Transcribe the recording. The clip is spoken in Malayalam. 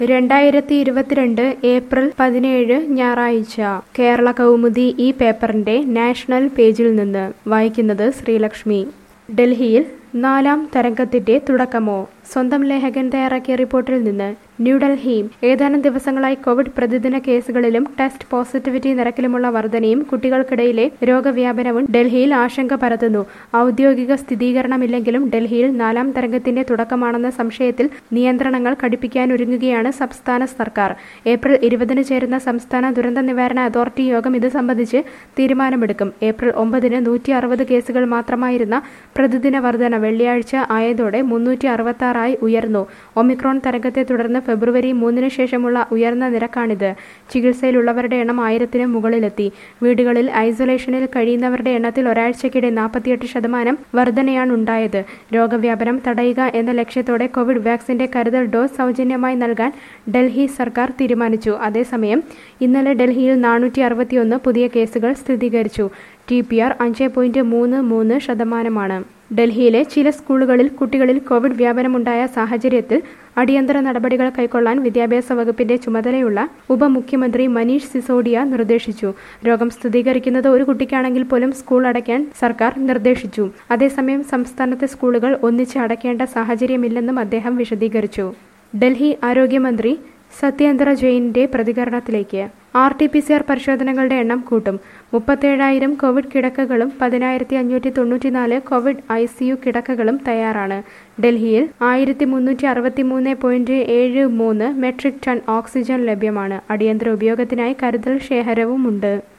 രണ്ടായിരത്തി ഇരുപത്തിരണ്ട് ഏപ്രിൽ പതിനേഴ് ഞായറാഴ്ച കേരള കൗമുദി ഈ പേപ്പറിന്റെ നാഷണൽ പേജിൽ നിന്ന് വായിക്കുന്നത് ശ്രീലക്ഷ്മി ഡൽഹിയിൽ നാലാം തരംഗത്തിന്റെ തുടക്കമോ സ്വന്തം ലേഖകൻ തയ്യാറാക്കിയ റിപ്പോർട്ടിൽ നിന്ന് ന്യൂഡൽഹി ഏതാനും ദിവസങ്ങളായി കോവിഡ് പ്രതിദിന കേസുകളിലും ടെസ്റ്റ് പോസിറ്റിവിറ്റി നിരക്കിലുമുള്ള വർധനയും കുട്ടികൾക്കിടയിലെ രോഗവ്യാപനവും ഡൽഹിയിൽ ആശങ്ക പരത്തുന്നു ഔദ്യോഗിക സ്ഥിരീകരണമില്ലെങ്കിലും ഡൽഹിയിൽ നാലാം തരംഗത്തിന്റെ തുടക്കമാണെന്ന സംശയത്തിൽ നിയന്ത്രണങ്ങൾ കടുപ്പിക്കാനൊരുങ്ങുകയാണ് സംസ്ഥാന സർക്കാർ ഏപ്രിൽ ഇരുപതിന് ചേരുന്ന സംസ്ഥാന ദുരന്ത നിവാരണ അതോറിറ്റി യോഗം ഇത് സംബന്ധിച്ച് തീരുമാനമെടുക്കും ഏപ്രിൽ ഒമ്പതിന് നൂറ്റി അറുപത് കേസുകൾ മാത്രമായിരുന്ന പ്രതിദിന വർധന വെള്ളിയാഴ്ച ആയതോടെ മുന്നൂറ്റി അറുപത്തി ആറായി ഉയർന്നു ഒമിക്രോൺ തരംഗത്തെ തുടർന്ന് ഫെബ്രുവരി മൂന്നിന് ശേഷമുള്ള ഉയർന്ന നിരക്കാണിത് ചികിത്സയിലുള്ളവരുടെ എണ്ണം ആയിരത്തിന് മുകളിലെത്തി വീടുകളിൽ ഐസൊലേഷനിൽ കഴിയുന്നവരുടെ എണ്ണത്തിൽ ഒരാഴ്ചക്കിടെ നാൽപ്പത്തിയെട്ട് ശതമാനം വർധനയാണുണ്ടായത് രോഗവ്യാപനം തടയുക എന്ന ലക്ഷ്യത്തോടെ കോവിഡ് വാക്സിന്റെ കരുതൽ ഡോസ് സൗജന്യമായി നൽകാൻ ഡൽഹി സർക്കാർ തീരുമാനിച്ചു അതേസമയം ഇന്നലെ ഡൽഹിയിൽ നാനൂറ്റി അറുപത്തിയൊന്ന് പുതിയ കേസുകൾ സ്ഥിരീകരിച്ചു ടി പി ആർ അഞ്ച് പോയിന്റ് മൂന്ന് മൂന്ന് ശതമാനമാണ് ഡൽഹിയിലെ ചില സ്കൂളുകളിൽ കുട്ടികളിൽ കോവിഡ് വ്യാപനമുണ്ടായ സാഹചര്യത്തിൽ അടിയന്തര നടപടികൾ കൈക്കൊള്ളാൻ വിദ്യാഭ്യാസ വകുപ്പിന്റെ ചുമതലയുള്ള ഉപമുഖ്യമന്ത്രി മനീഷ് സിസോഡിയ നിർദ്ദേശിച്ചു രോഗം സ്ഥിരീകരിക്കുന്നത് ഒരു കുട്ടിക്കാണെങ്കിൽ പോലും സ്കൂൾ അടയ്ക്കാൻ സർക്കാർ നിർദ്ദേശിച്ചു അതേസമയം സംസ്ഥാനത്തെ സ്കൂളുകൾ ഒന്നിച്ച് അടയ്ക്കേണ്ട സാഹചര്യമില്ലെന്നും അദ്ദേഹം വിശദീകരിച്ചു ഡൽഹി ആരോഗ്യമന്ത്രി സത്യേന്ദ്ര ജെയിനിന്റെ പ്രതികരണത്തിലേക്ക് R T P C R പരിശോധനകളുടെ എണ്ണം കൂട്ടും മുപ്പത്തേഴായിരം കോവിഡ് കിടക്കകളും പതിനായിരത്തി അഞ്ഞൂറ്റി തൊണ്ണൂറ്റിനാല് കോവിഡ് ഐ സി യു കിടക്കകളും തയ്യാറാണ് ഡൽഹിയിൽ ആയിരത്തി മുന്നൂറ്റി അറുപത്തി മൂന്ന് പോയിന്റ് ഏഴ് മൂന്ന് മെട്രിക് ടൺ ഓക്സിജൻ ലഭ്യമാണ് അടിയന്തര ഉപയോഗത്തിനായി കരുതൽ ശേഖരവുമുണ്ട്